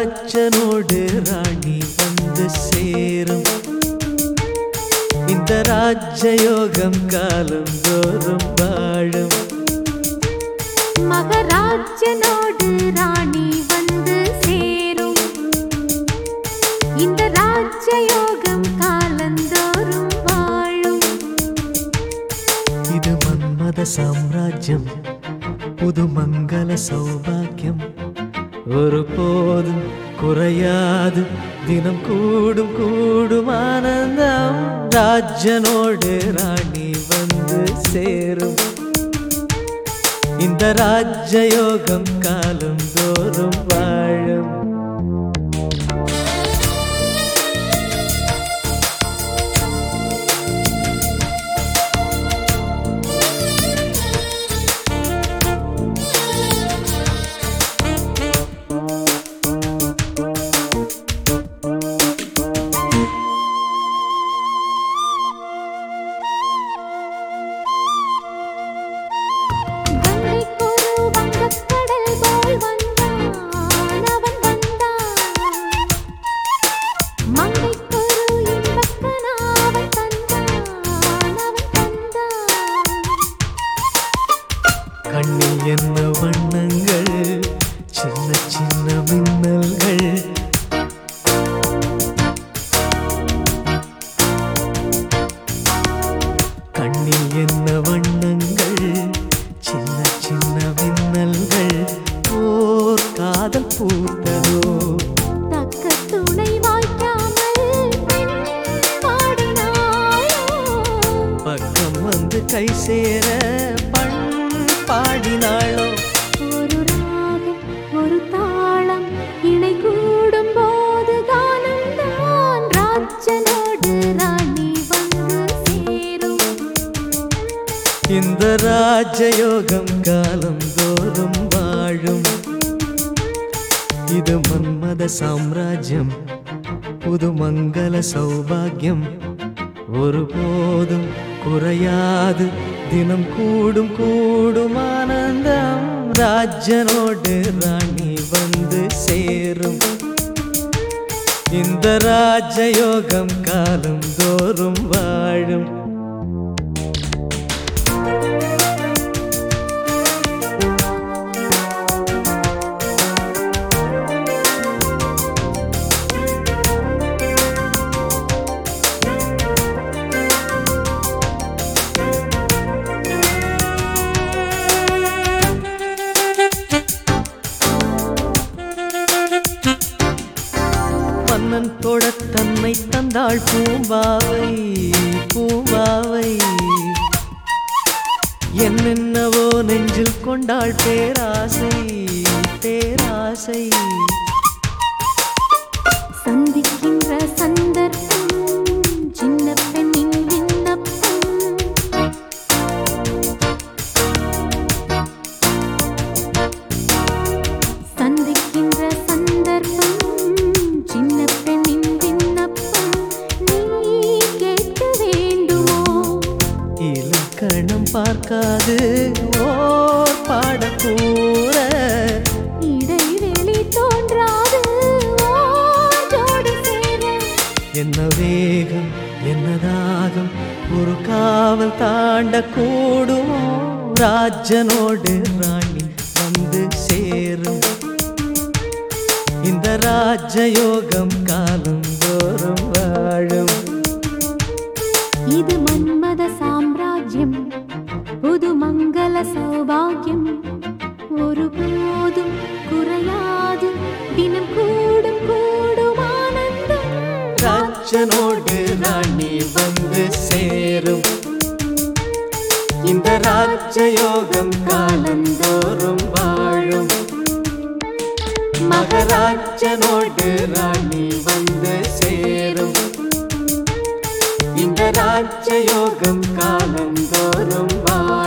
மகராஜனோடு ராணி வந்து சேரும் இந்த ராஜயோகம் காலந்தோறும் வாழும் மகராஜனோடு ராணி வந்து சேரும் இந்த ராஜயோகம் காலந்தோறும் வாழும் இது மன்மத சாம்ராஜ்யம் புது மங்கள சௌபாக்கியம் ஒருபோதும் குறையாது தினம் கூடும் கூடும் ஆனந்தம் ராஜனோடு ராணி வந்து சேரும் இந்த ராஜயோகம் காலம் தோறும் வாழும் கங்கைக்கொரு வங்கக்கடல் போல் வந்தான் அவன் வந்தான் மங்கைக்கொரு இன்பக்கனாவன் தந்தான் அவன் தந்தான் கண்ணில் என்ன வண்ணங்கள் சின்ன சின்ன மின்னல்கள் கண்ணில் என்ன வண்ணங்கள் சின்ன சின்ன மின்னல்கள் ஓர் காதல் பூத்ததோ தக்க துணை வாய்க்காமல் பெண் பாடினாயோ பக்கம் வந்து கை சேர பண் பாடினாளோ ஒரு ராகம் ஒரு தாளம் இணை கூடும் போது கானம் தான் ராஜனோடு ராணி வந்து சேரும் இந்த ராஜயோகம் காலம் தோறும் வாழும் இது மன்மத சாம்ராஜ்யம் புது மங்கள சௌபாகியம் ஒருபோதும் குறையாது தினம் கூடும் கூடும் ஆனந்தம் ராஜனோடு ராணி வந்து சேரும் இந்த ராஜயோகம் காலம் தோறும் வாழும் மன்னன் தொட தன்னை தந்தாள் பூம்பாவை பூம்பாவை என்னென்னவோ நெஞ்சில் கொண்டாள் பேராசை பேராசை சந்திக்கின்ற சந்தர்ப்பம் சின்ன பெண்ணின் விண்ணப்பம் சந்திக்கின்ற சந்தர்ப்பம் சின்ன பெண்ணின் விண்ணப்பம் நீ கேட்க வேண்டுமோ இலக்கணம் பார்க்காது ஓர் பாடக்கூற இடைவெளி தோன்றாது ஓ ஜோடி சேர என்ன வேகம் என்ன தாகம் ஒரு காவல் தாண்ட கூடுமோ ராஜனோடு ராணி வந்து சேரும் இந்த ராஜயோகம் காலம் தோறும் வாழும் இது மன்மத சாம்ராஜ்யம் புது மங்கள சௌபாகியம் ஒருபோதும் குறையாது தினம் கூடும் கூடும் ஆனந்தம் ராஜனோடு ராணி வந்து சேரும் இந்த ராஜயோகம் காலந்தோறும் வாழும் மகராஜனோடு ராணி வந்து சேரும் இந்த ராஜயோகம் காலந்தோறும் வாழும்